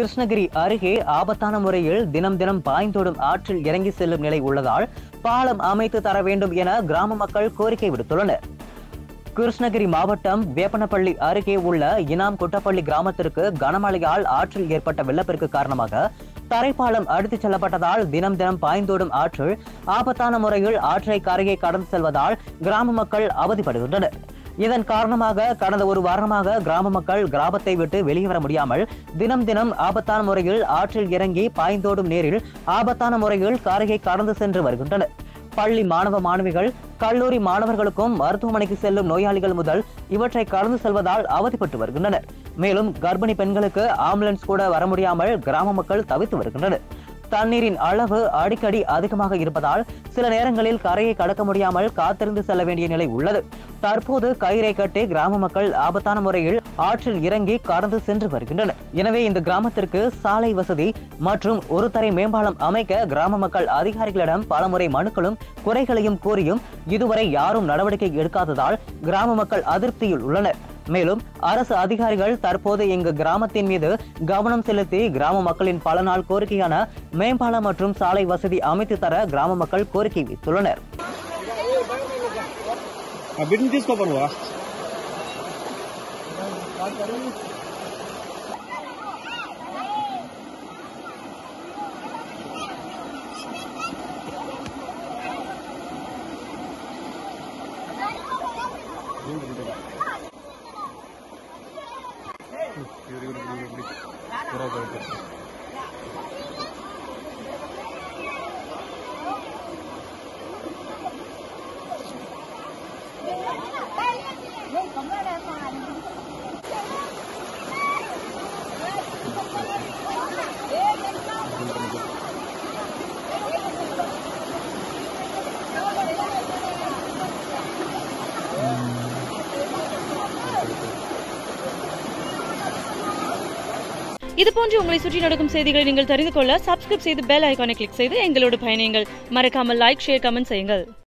கிருஷ்ணகிரி அருகே ஆபத்தான முறையில் தினம் தினம் பாய்ந்தோடும் ஆற்றில் இறங்கி செல்லும் நிலை உள்ளதால் பாலம் அமைத்து தர வேண்டும் என கிராம மக்கள் கோரிக்கை விடுத்துள்ளனர் கிருஷ்ணகிரி மாவட்டம் வேப்பனப்பள்ளி அருகே உள்ள இனாம் கொட்டப்பள்ளி கிராமத்திற்கு கனமழையால் ஆற்றில் ஏற்பட்ட வெள்ளப்பெருக்கு காரணமாக தரைப்பாலம் அடித்துச் செல்லப்பட்டதால் தினம் தினம் பாய்ந்தோடும் ஆற்றில் ஆபத்தான முறையில் ஆற்றை கரையை கடந்து செல்வதால் கிராம மக்கள் அவதிப்படுகின்றனர் இதன் காரணமாக கடந்த ஒரு வாரமாக கிராம மக்கள் கிராமத்தை விட்டு வெளியே வர முடியாமல் தினம் தினம் ஆபத்தான முறையில் ஆற்றில் இறங்கி பாய்ந்தோடும் நீரில் ஆபத்தான முறையில் கரையை கடந்து சென்று வருகின்றனர் பள்ளி மாணவ மாணவிகள் கல்லூரி மாணவர்களுக்கும் மருத்துவமனைக்கு செல்லும் நோயாளிகள் முதல் இவற்றை கடந்து செல்வதால் அவதிப்பட்டு வருகின்றனர் மேலும் கர்ப்பிணி பெண்களுக்கு ஆம்புலன்ஸ் கூட வர முடியாமல் கிராம மக்கள் தவித்து வருகின்றனர் தண்ணீரின் அளவு அடிக்கடி அதிகமாக இருப்பதால் சில நேரங்களில் கரையை கடக்க முடியாமல் காத்திருந்து செல்ல வேண்டிய நிலை உள்ளது தற்போது கயிறை கட்டி கிராம மக்கள் ஆபத்தான முறையில் ஆற்றில் இறங்கி கடந்து சென்று வருகின்றனர் எனவே இந்த கிராமத்திற்கு சாலை வசதி மற்றும் ஒரு தரை மேம்பாலம் அமைக்க கிராம மக்கள் அதிகாரிகளிடம் பலமுறை மனுக்களும் குறைகளையும் கூறியும் இதுவரை யாரும் நடவடிக்கை எடுக்காததால் கிராம மக்கள் அதிருப்தியில் உள்ளனர் மேலும் அரசு அதிகாரிகள் தற்போது இங்கு கிராமத்தின் மீது கவனம் செலுத்தி கிராம மக்களின் பல நாள் கோரிக்கையான மேம்பாலம் மற்றும் சாலை வசதி அமைத்து தர கிராம மக்கள் கோரிக்கை வைத்துள்ளனர் ఆ బిడ్డని తీసుకోపా నువ్వు இது போன்று உங்களை சுற்றி நடக்கும் செய்திகளை நீங்கள் தெரிந்து கொள்ள சப்ஸ்கிரைப் செய்து பெல் ஐகானை கிளிக் செய்து எங்களோடு பயணியுங்கள் மறக்காமல் லைக் ஷேர் கமெண்ட் செய்யுங்கள்